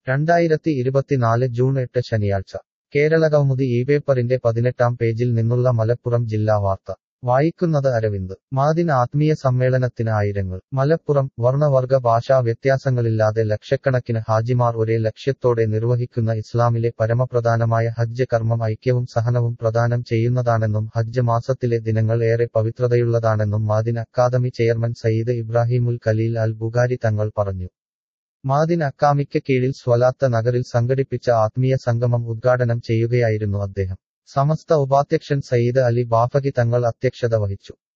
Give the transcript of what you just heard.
രണ്ടായിരത്തി ഇരുപത്തിനാല് ജൂൺ എട്ട് ശനിയാഴ്ച കേരളകൗമുദി ഈ പേപ്പറിന്റെ പതിനെട്ടാം പേജിൽ നിന്നുള്ള മലപ്പുറം ജില്ലാ വാർത്ത വായിക്കുന്നത് അരവിന്ദ് മാദിന ആത്മീയ സമ്മേളനത്തിന് ആയിരങ്ങൾ മലപ്പുറം വർണ്ണവർഗ ഭാഷാ വ്യത്യാസങ്ങളില്ലാതെ ലക്ഷക്കണക്കിന് ഹാജിമാർ ഒരേ ലക്ഷ്യത്തോടെ നിർവഹിക്കുന്ന ഇസ്ലാമിലെ പരമപ്രധാനമായ ഹജ്ജ് കർമ്മം ഐക്യവും സഹനവും പ്രദാനം ചെയ്യുന്നതാണെന്നും ഹജ്ജ് മാസത്തിലെ ദിനങ്ങൾ ഏറെ പവിത്രതയുള്ളതാണെന്നും മാദിൻ അക്കാദമി ചെയർമാൻ സയ്യിദ് ഇബ്രാഹിമുൽ ഖലീൽ അൽ ബുഖാരി തങ്ങൾ പറഞ്ഞു മാദിൻ അക്കാമിക്ക് കീഴിൽ സ്വലാത്ത നഗറിൽ സംഘടിപ്പിച്ച ആത്മീയ സംഗമം ഉദ്ഘാടനം ചെയ്യുകയായിരുന്നു അദ്ദേഹം സമസ്ത ഉപാധ്യക്ഷൻ സയ്യിദ് അലി ബാഫകി തങ്ങൾ അധ്യക്ഷത വഹിച്ചു